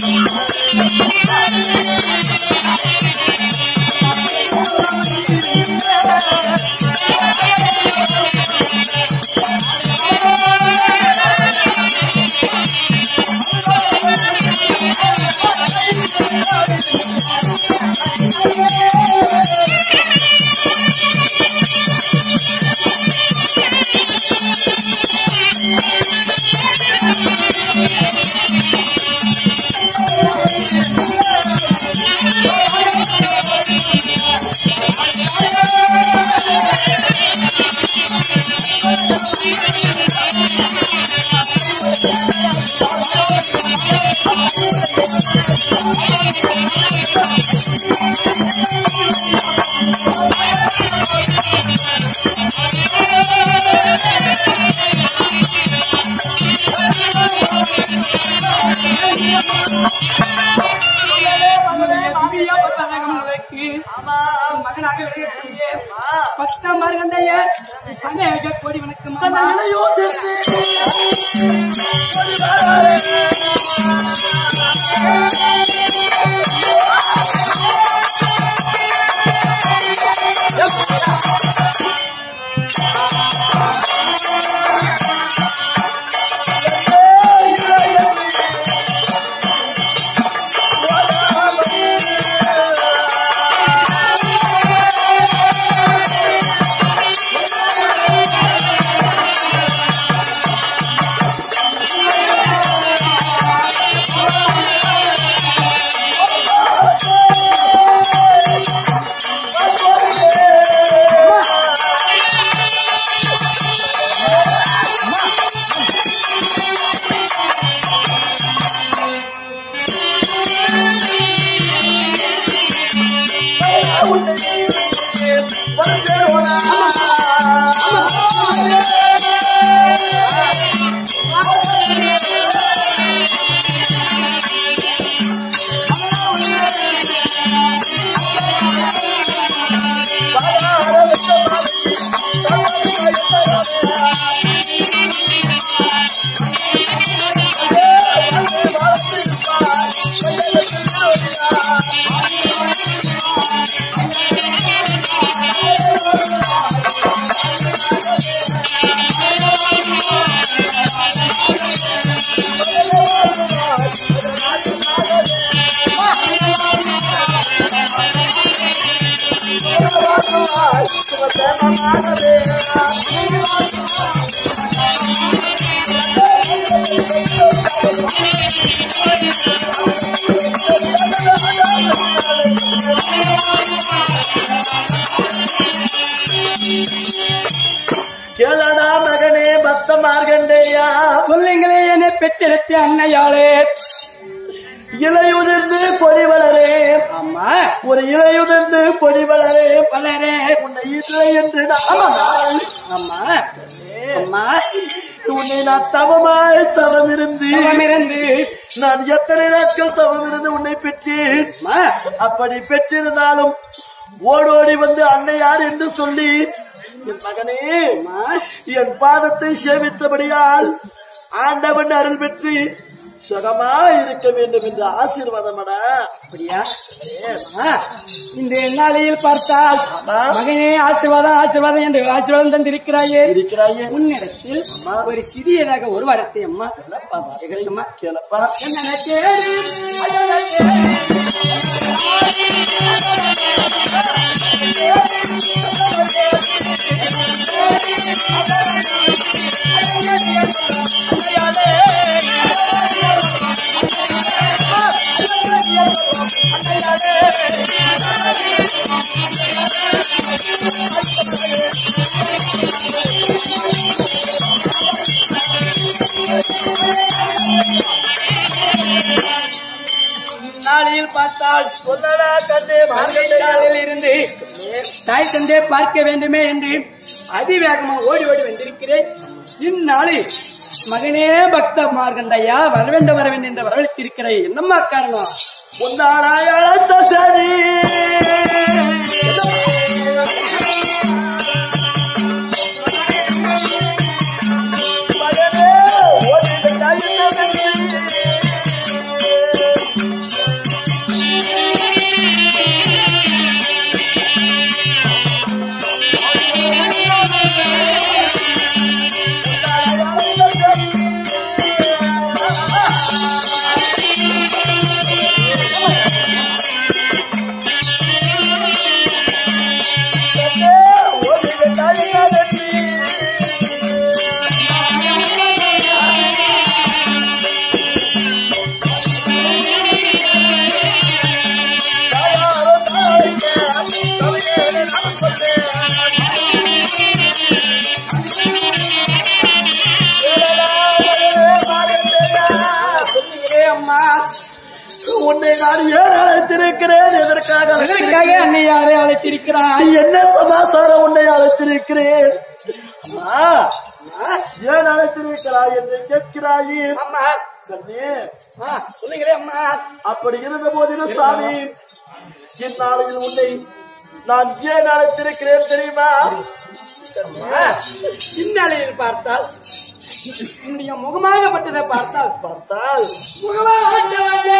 திவ்யா பத்தனகங்களுக்கு மகனாக விளையக்கூடிய பத்தாம் மார்கண்டைய அநேக கோடி வணக்கம் அம்மா. கேளடா மகனே பக்த மார்கண்டேயா சொல்லுங்களே என்னை பெற்றெடுத்த அன்னையாளே இலையுதிர்ந்து கொடி வளரே அம்மா ஒரு இலையுதிர்ந்து கொடி வளரே வளரே உன்னை இல்லை என்று நான் அம்மா அம்மா உன்னை நான் தவமாய் தவம் இருந்து இருந்து நான் எத்தனை நாட்கள் தவம் இருந்து உன்னை பெற்றேன் அம்மா அப்படி பெற்றிருந்தாலும் ஓடோடி வந்து அன்னை யார் என்று சொல்லி என் மகனே அம்மா என் பாதத்தை சேவித்தபடியால் ஆண்டவன் அருள் பெற்று சுகமாய் இருக்க வேண்டும் என்ற ஆசீர்வாதமடா அப்படியா அம்மா, இந்த நாளையில் பார்த்தால் ஆமா. மகனே ஆசீர்வாதம் ஆசீர்வாதம் என்று ஆசீர்வாதம் தந்திருக்கிறாயே இருக்கிறாயே உன்னிடத்தில் ஒரு சிறியதாக ஒரு வாரத்தை அம்மா அம்மா கேளப்பா என்ன தேடி அழகா தேடி நாளையில் பார்த்தால் சொல்லடா கண்ணே மார்கண்டேயா மார்கழியில் இருந்து தாய் தந்தை பார்க்க வேண்டுமே என்று அதிவேகமா ஓடி ஓடி வந்திருக்கிறேன் இந்நாளில் மகனே பக்த மார்கண்டையா வர வேண்டும் வர வேண்டும் என்று வரவழைத்திருக்கிறேன் என்னம்மா காரணம் உன்னாலாய் அழைத்த சரி மகனே, ஒரு தனித்தவனே. உன்னை நான் ஏன் அழைத்திருக்கிறேன் எதற்காக எதற்காக அழைத்திருக்கிறேன்? அன்னை யாரை அழைத்திருக்கிறாய் என்ன சமாசாரம் உன்னை அழைத்திருக்கிறேன் அம்மா, ஏன் அழைத்திருக்கிறாய் என்று கேட்கிறாயே அம்மா கண்ணே ஆ, சொல்லுங்களே அம்மா அப்படி இருந்த போதிலும் சாமி இந்நாளையில் உன்னை நான் ஏன் அழைத்திருக்கிறேன் தெரியுமா அம்மா, இந்நாளையில் பார்த்தால் உன்னுடைய முகமாகப்பட்டதை பார்த்தால் பார்த்தால் முகமாகப்பட்டவனே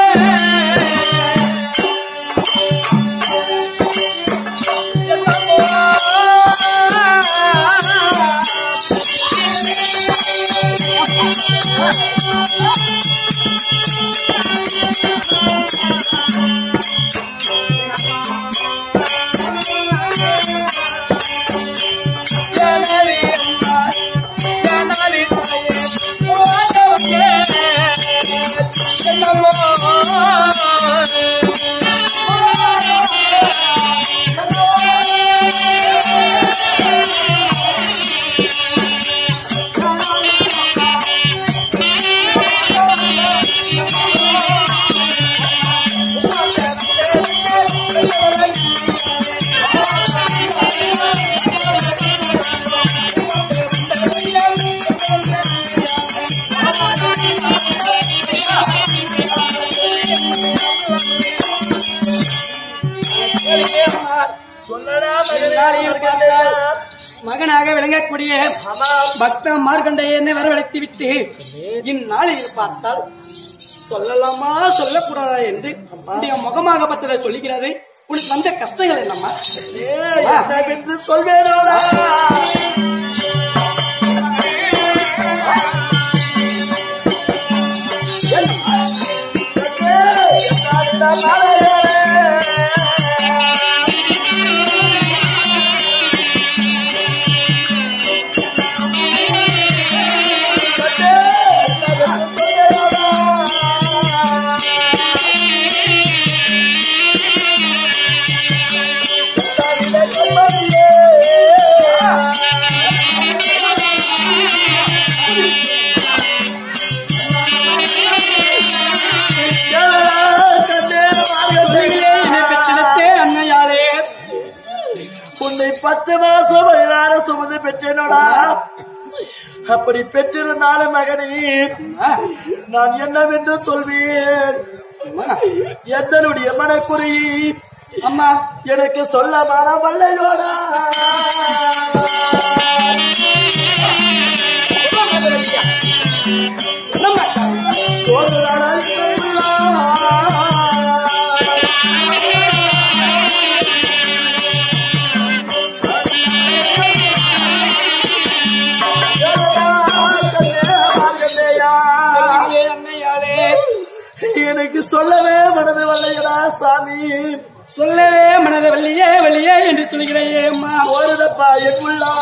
சொல்லடா இந்நாளையில் பார்த்தால் மகனாக விளங்கக்கூடிய ஆமாம். பக்த மார்க்கண்டையனை வரவழைத்து விட்டு இந்நாளையில் பார்த்தால் சொல்லலாமா சொல்லக்கூடாதா என்று உன்னுடைய முகமாகப்பட்டதை சொல்லுகிறது உனக்கு வந்த கஷ்டங்கள் என்னம்மா என்னவென்று சொல்வேனோடா என்னை பெற்றெடுத்தே அன்னையாரே உன்னை பத்து மாசம் வயதான சுமந்து பெற்றேனோடா அப்படி பெற்றிருந்தாலும் மகனே நான் என்னவென்று சொல்வேன் அம்மா, எந்தனுடைய மனக்குறி அம்மா எனக்கு சொல்ல மனம் வல்லையோடா என்னம்மா சொல்லுறாள் சொல்லுங்களே அன்னையாரே எனக்கு சொல்லவே மனது வல்லையடா சாமி சொல்லவே மனத வள்ளியே வள்ளியே என்று சொல்கிறேன் அம்மா ஓடுதப்பா என் உள்ளா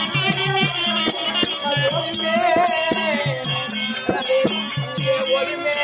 ஒளிமே